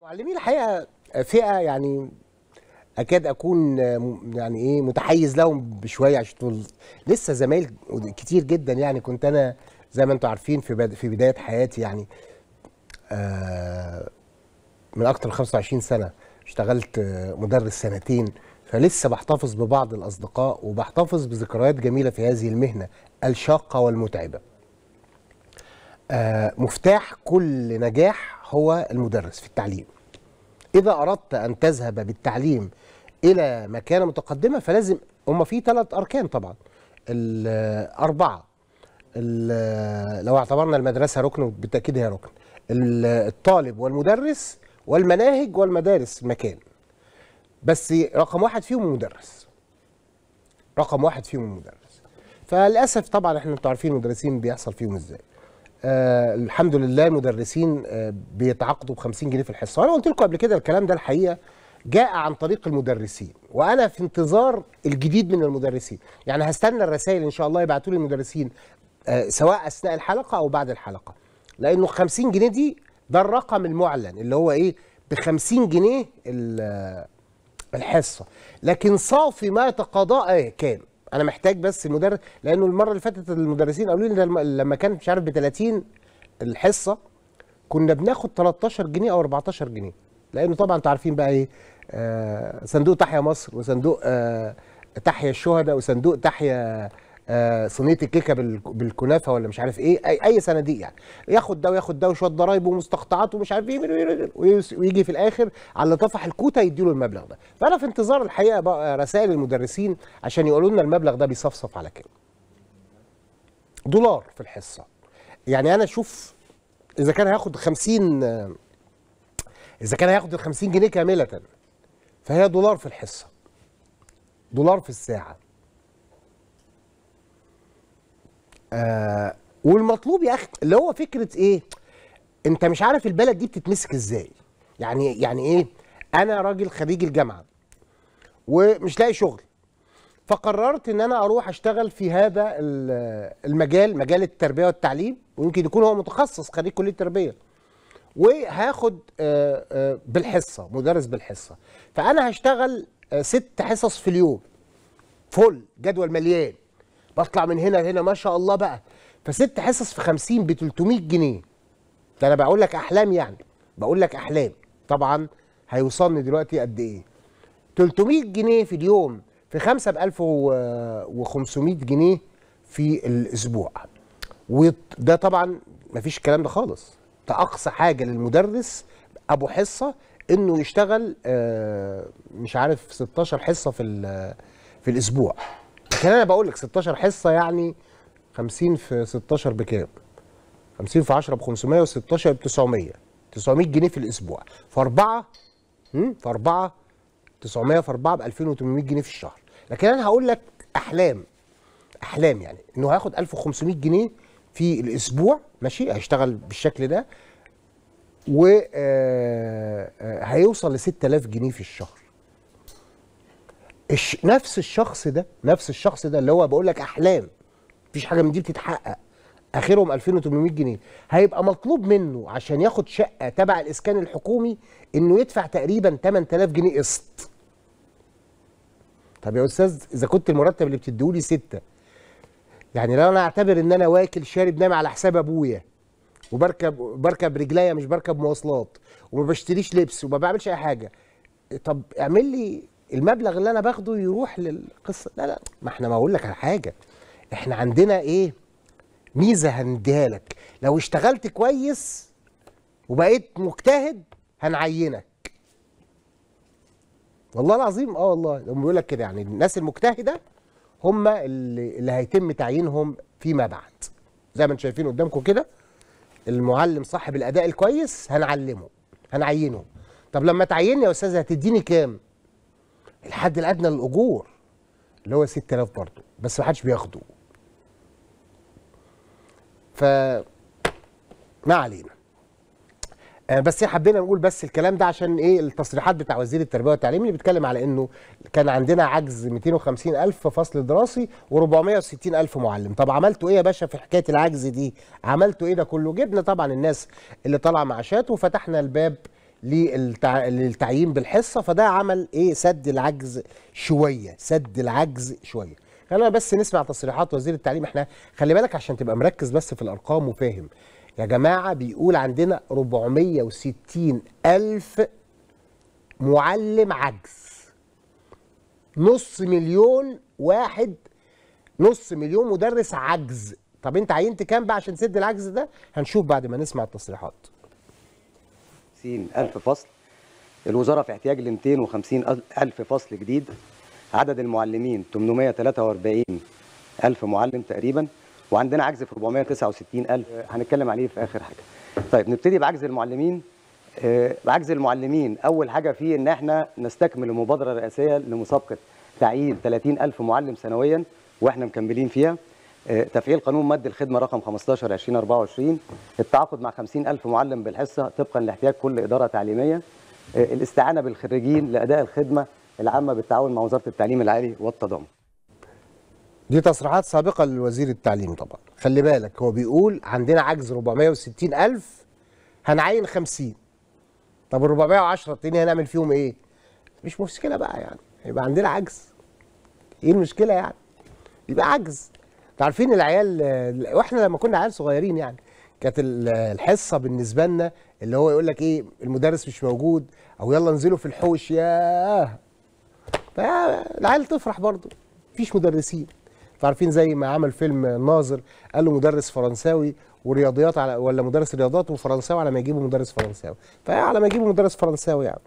معلمين الحقيقه فئه يعني اكاد اكون يعني ايه متحيز لهم بشويه عشان طول لسه زمايل كتير جدا يعني كنت انا زي ما انتم عارفين في بد... في بدايه حياتي يعني آه من اكتر من 25 سنه اشتغلت مدرس سنتين فلسه بحتفظ ببعض الاصدقاء وبحتفظ بذكريات جميله في هذه المهنه الشاقه والمتعبه. آه مفتاح كل نجاح هو المدرس في التعليم. إذا أردت أن تذهب بالتعليم إلى مكانة متقدمة فلازم هم في ثلاث أركان طبعا الأربعة لو اعتبرنا المدرسة ركن بالتأكيد هي ركن الطالب والمدرس والمناهج والمدارس مكان بس رقم واحد فيهم المدرس رقم واحد فيهم المدرس فللأسف طبعا احنا انتوا عارفين المدرسين بيحصل فيهم ازاي آه الحمد لله المدرسين آه بيتعاقدوا ب 50 جنيه في الحصه وانا قلت لكم قبل كده الكلام ده الحقيقه جاء عن طريق المدرسين وانا في انتظار الجديد من المدرسين يعني هستنى الرسائل ان شاء الله يبعتوا لي المدرسين آه سواء اثناء الحلقه او بعد الحلقه لانه 50 جنيه دي ده الرقم المعلن اللي هو ايه ب 50 جنيه الحصه لكن صافي ما يتقاضاه ايه كام انا محتاج بس المدرس لانه المره اللي فاتت المدرسين قالوا لي لما كان مش عارف ب 30 الحصه كنا بناخد 13 جنيه او 14 جنيه لانه طبعا انتوا عارفين بقى ايه آه صندوق تحيا مصر وصندوق آه تحيا الشهداء وصندوق تحيا آه صينيه الكيكه بالكنافه ولا مش عارف ايه اي اي صناديق يعني ياخد ده وياخد ده وشويه ضرايب ومستقطعات ومش عارف ايه ويجي في الاخر على اللي طفح الكوته يديله المبلغ ده فانا في انتظار الحقيقه بقى رسائل المدرسين عشان يقولوا لنا المبلغ ده بيصفصف على كام دولار في الحصه يعني انا اشوف اذا كان هياخد 50 اذا كان هياخد ال 50 جنيه كامله فهي دولار في الحصه دولار في الساعه آه والمطلوب يا اخي اللي هو فكره ايه انت مش عارف البلد دي بتتمسك ازاي يعني يعني ايه انا راجل خريج الجامعه ومش لاقي شغل فقررت ان انا اروح اشتغل في هذا المجال مجال التربيه والتعليم ويمكن يكون هو متخصص خريج كليه التربيه وهاخد بالحصه مدرس بالحصه فانا هشتغل ست حصص في اليوم فل جدول مليان بطلع من هنا لهنا ما شاء الله بقى فست حصص في 50 ب 300 جنيه ده انا بقول لك احلام يعني بقول لك احلام طبعا هيوصلني دلوقتي قد ايه 300 جنيه في اليوم في 5 ب 1500 جنيه في الاسبوع وده طبعا ما فيش الكلام ده خالص ده اقصى حاجه للمدرس ابو حصه انه يشتغل مش عارف 16 حصه في في الاسبوع لكن انا بقول لك 16 حصه يعني 50 في 16 بكام 50 في 10 ب 500 و16 ب 900 900 جنيه في الاسبوع في اربعه في اربعه 900 في 4 ب 2800 جنيه في الشهر لكن انا هقول لك احلام احلام يعني انه هياخد 1500 جنيه في الاسبوع ماشي هيشتغل بالشكل ده و هيوصل ل 6000 جنيه في الشهر الش... نفس الشخص ده نفس الشخص ده اللي هو بقول لك احلام مفيش حاجه من دي بتتحقق اخرهم 2800 جنيه هيبقى مطلوب منه عشان ياخد شقه تبع الاسكان الحكومي انه يدفع تقريبا 8000 جنيه قسط طب يا استاذ اذا كنت المرتب اللي بتديهولي ستة يعني لو انا اعتبر ان انا واكل شارب نام على حساب ابويا وبركب بركب رجليا مش بركب مواصلات وما بشتريش لبس وما بعملش اي حاجه طب اعمل لي المبلغ اللي انا باخده يروح للقصه لا لا ما احنا ما اقول لك على حاجه احنا عندنا ايه ميزه هنديها لك لو اشتغلت كويس وبقيت مجتهد هنعينك والله العظيم اه والله هم بيقول لك كده يعني الناس المجتهده هم اللي, اللي هيتم تعيينهم فيما بعد زي ما انتم شايفين قدامكم كده المعلم صاحب الاداء الكويس هنعلمه هنعينه طب لما تعيني يا استاذ هتديني كام الحد الادنى للاجور اللي هو 6000 برضه بس ما حدش بياخده ف ما علينا آه بس حبينا نقول بس الكلام ده عشان ايه التصريحات بتاع وزير التربيه والتعليم اللي بيتكلم على انه كان عندنا عجز 250 الف في فصل دراسي و460 الف معلم طب عملتوا ايه يا باشا في حكايه العجز دي عملتوا ايه ده كله جبنا طبعا الناس اللي طالعه معاشات وفتحنا الباب للتع... للتعيين بالحصه فده عمل ايه سد العجز شويه سد العجز شويه خلينا بس نسمع تصريحات وزير التعليم احنا خلي بالك عشان تبقى مركز بس في الارقام وفاهم يا جماعه بيقول عندنا 460 الف معلم عجز نص مليون واحد نص مليون مدرس عجز طب انت عينت كام بقى عشان تسد العجز ده هنشوف بعد ما نسمع التصريحات ألف فصل الوزارة في احتياج ل 250 ألف فصل جديد عدد المعلمين 843 ألف معلم تقريبا وعندنا عجز في 469 ألف هنتكلم عليه في آخر حاجة طيب نبتدي بعجز المعلمين آه، بعجز المعلمين أول حاجة فيه إن احنا نستكمل المبادرة الرئاسية لمسابقة تعيين 30 ألف معلم سنويا واحنا مكملين فيها آه، تفعيل قانون مد الخدمة رقم 15 2024 التعاقد مع 50 ألف معلم بالحصة طبقا لاحتياج كل إدارة تعليمية آه، الاستعانة بالخريجين لأداء الخدمة العامة بالتعاون مع وزارة التعليم العالي والتضامن دي تصريحات سابقة لوزير التعليم طبعا خلي بالك هو بيقول عندنا عجز 460 ألف هنعين 50 طب ال 410 التاني هنعمل فيهم ايه؟ مش مشكلة بقى يعني يبقى عندنا عجز ايه المشكلة يعني؟ يبقى عجز انتوا عارفين العيال واحنا لما كنا عيال صغيرين يعني كانت ال- الحصة بالنسبة لنا اللي هو يقول لك ايه المدرس مش موجود او يلا انزلوا في الحوش ياه فالعيال تفرح برضه مفيش مدرسين انتوا عارفين زي ما عمل فيلم الناظر قال له مدرس فرنساوي ورياضيات على ولا مدرس رياضات وفرنساوي على ما يجيبوا مدرس فرنساوي فعلى ما يجيبوا مدرس فرنساوي يعني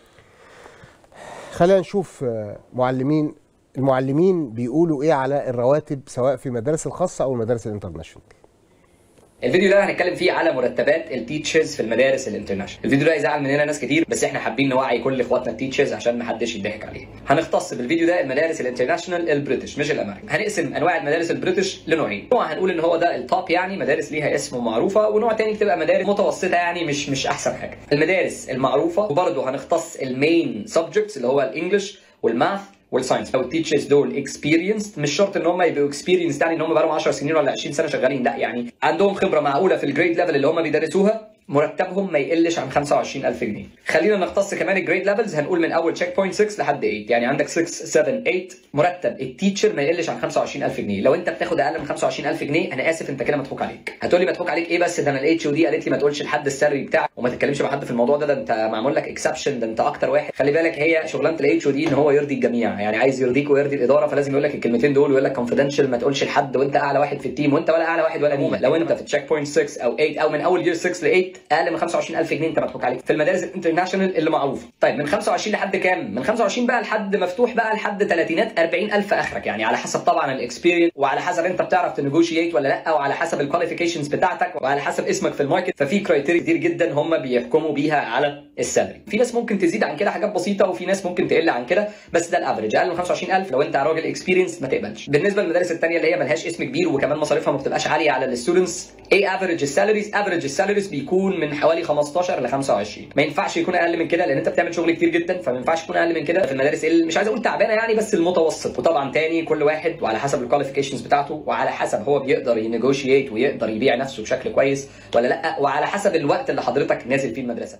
خلينا نشوف آه، معلمين المعلمين بيقولوا ايه على الرواتب سواء في المدارس الخاصه او المدارس الانترناشونال الفيديو ده هنتكلم فيه على مرتبات التيتشرز في المدارس الانترناشونال الفيديو ده يزعل مننا ناس كتير بس احنا حابين نوعي كل اخواتنا التيتشرز عشان ما حدش يضحك عليه هنختص بالفيديو ده المدارس الانترناشونال البريتش مش الامريكان هنقسم انواع المدارس البريتش لنوعين نوع هنقول ان هو ده التوب يعني مدارس ليها اسم ومعروفه ونوع تاني بتبقى مدارس متوسطه يعني مش مش احسن حاجه المدارس المعروفه وبرضه هنختص المين سبجكتس اللي هو الانجليش والماث والساينس لو التيتشرز دول اكسبيرينسد مش شرط ان هم يبقوا اكسبيرينسد يعني ان هم بقالهم 10 سنين ولا 20 سنه شغالين لا يعني عندهم خبره معقوله في الجريد ليفل اللي هم بيدرسوها مرتبهم ما يقلش عن 25000 جنيه خلينا نختص كمان الجريد ليفلز هنقول من اول تشيك بوينت 6 لحد 8 يعني عندك 6 7 8 مرتب التيتشر ما يقلش عن 25000 جنيه لو انت بتاخد اقل من 25000 جنيه انا اسف انت كده مضحوك عليك هتقول لي مضحوك عليك ايه بس ده انا الاتش او دي قالت لي ما تقولش لحد السالري بتاعك وما تتكلمش مع حد في الموضوع ده ده انت معمول لك اكسبشن ده انت اكتر واحد خلي بالك هي شغلانه الاتش او دي ان هو يرضي الجميع يعني عايز يرضيك ويرضي الاداره فلازم يقول لك الكلمتين دول ويقول لك كونفيدنشال ما تقولش لحد وانت اعلى واحد في التيم وانت ولا اعلى واحد ولا مين لو انت في تشيك بوينت 6 او 8 او من اول يير 6 ل 8 اقل من 25000 جنيه انت مضحوك عليك في المدارس الانترناشونال اللي معروفه طيب من 25 لحد كام من 25 بقى لحد مفتوح بقى لحد ثلاثينات 40000 اخرك يعني على حسب طبعا الاكسبيرينس وعلى حسب انت بتعرف تنيجوشيت ولا لا وعلى حسب الكواليفيكيشنز بتاعتك وعلى حسب اسمك في الماركت ففي كرايتيريا كتير جدا هم بيحكموا بيها على السالري في ناس ممكن تزيد عن كده حاجات بسيطه وفي ناس ممكن تقل عن كده بس ده الافرج اقل من 25000 لو انت راجل اكسبيرينس ما تقبلش بالنسبه للمدارس الثانيه اللي هي ملهاش اسم كبير وكمان مصاريفها ما بتبقاش عاليه على الستودنتس ايه افرج السالاريز افرج السالاريز بيكون من حوالي 15 ل 25 ما ينفعش يكون اقل من كده لان انت بتعمل شغل كتير جدا فما ينفعش يكون اقل من كده في المدارس اللي مش عايز اقول تعبانه يعني بس المتوسط وطبعا تاني كل واحد وعلى حسب الكواليفيكيشنز بتاعته وعلى حسب هو بيقدر ينيجوشيت ويقدر يبيع نفسه بشكل كويس ولا لا وعلى حسب الوقت اللي حضرتك نازل فيه المدرسه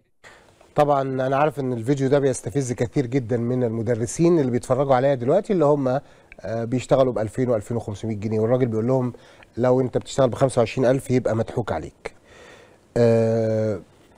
طبعا انا عارف ان الفيديو ده بيستفز كثير جدا من المدرسين اللي بيتفرجوا عليا دلوقتي اللي هم آه، بيشتغلوا ب 2000 و2500 جنيه والراجل بيقول لهم لو انت بتشتغل ب 25000 يبقى مضحوك عليك. آه،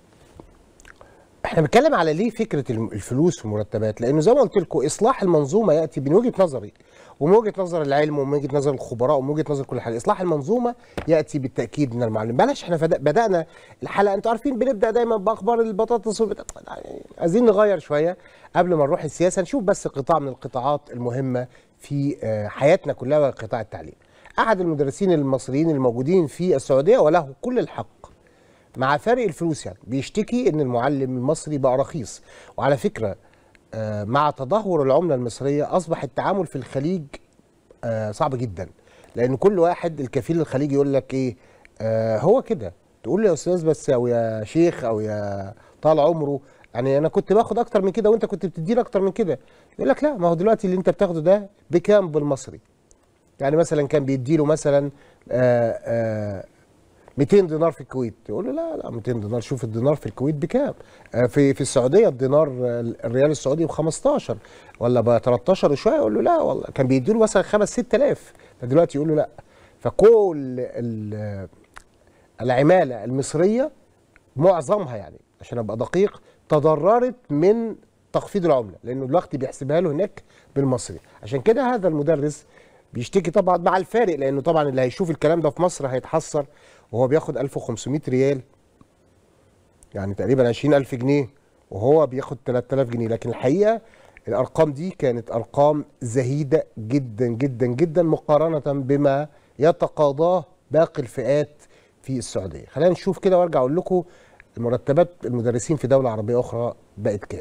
احنا بنتكلم على ليه فكره الم- الفلوس والمرتبات لانه زي ما قلت لكم اصلاح المنظومه ياتي من وجهه نظري ومن وجهه نظر العلم ومن وجهه نظر الخبراء ومن وجهه نظر كل حاجه اصلاح المنظومه ياتي بالتاكيد من المعلم بلاش احنا فد- بدانا الحلقه انتوا عارفين بنبدا دايما باخبار البطاطس والبتاع. يعني عايزين نغير شويه قبل ما نروح السياسه نشوف بس قطاع من القطاعات المهمه في آه، حياتنا كلها وهي قطاع التعليم احد المدرسين المصريين الموجودين في السعوديه وله كل الحق مع فارق الفلوس يعني بيشتكي ان المعلم المصري بقى رخيص وعلى فكره آه، مع تدهور العمله المصريه اصبح التعامل في الخليج آه، صعب جدا لان كل واحد الكفيل الخليجي يقول لك ايه آه هو كده تقول له يا استاذ بس او يا شيخ او يا طال عمره يعني انا كنت باخد اكتر من كده وانت كنت بتديني اكتر من كده يقول لك لا ما هو دلوقتي اللي انت بتاخده ده بكام بالمصري يعني مثلا كان بيديله مثلا آه آه 200 دينار في الكويت يقول له لا لا 200 دينار شوف الدينار في الكويت بكام آه، في في السعوديه الدينار آه، الريال السعودي ب 15 ولا ب 13 وشويه يقول له لا والله كان بيدوا له مثلا 5 6000 فدلوقتي يقول له لا فكل ال- العماله المصريه معظمها يعني عشان ابقى دقيق تضررت من تخفيض العمله لانه دلوقتي بيحسبها له هناك بالمصري عشان كده هذا المدرس بيشتكي طبعا مع الفارق لانه طبعا اللي هيشوف الكلام ده في مصر هيتحسر وهو بياخد 1500 ريال يعني تقريبا 20000 جنيه وهو بياخد 3000 جنيه لكن الحقيقه الارقام دي كانت ارقام زهيده جدا جدا جدا مقارنه بما يتقاضاه باقي الفئات في السعوديه خلينا نشوف كده وارجع اقول لكم مرتبات المدرسين في دوله عربيه اخرى بقت كام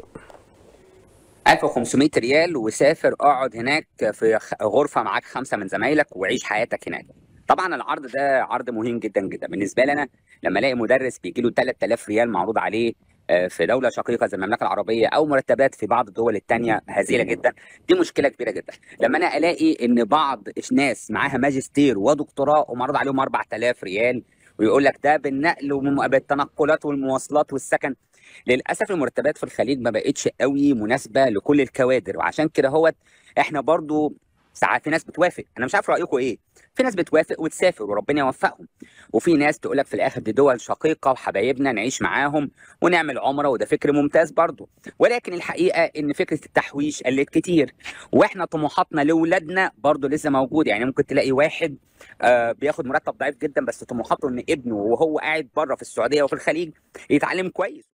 1500 ريال وسافر اقعد هناك في خ- غرفه معاك خمسه من زمايلك وعيش حياتك هناك طبعا العرض ده عرض مهم جدا جدا بالنسبه لي انا لما الاقي مدرس بيجي له 3000 ريال معروض عليه آه، في دوله شقيقه زي المملكه العربيه او مرتبات في بعض الدول الثانيه هزيله جدا دي مشكله كبيره جدا لما انا الاقي ان بعض الناس معاها ماجستير ودكتوراه ومعروض عليهم 4000 ريال ويقول لك ده بالنقل وبالتنقلات والمواصلات والسكن للاسف المرتبات في الخليج ما بقتش قوي مناسبه لكل الكوادر وعشان كده هو احنا برضو ساعات في ناس بتوافق انا مش عارف رايكم ايه في ناس بتوافق وتسافر وربنا يوفقهم وفي ناس تقول لك في الاخر دي دول شقيقه وحبايبنا نعيش معاهم ونعمل عمره وده فكر ممتاز برضو ولكن الحقيقه ان فكره التحويش قلت كتير واحنا طموحاتنا لاولادنا برضو لسه موجود يعني ممكن تلاقي واحد آه بياخد مرتب ضعيف جدا بس طموحاته ان ابنه وهو قاعد بره في السعوديه وفي الخليج يتعلم كويس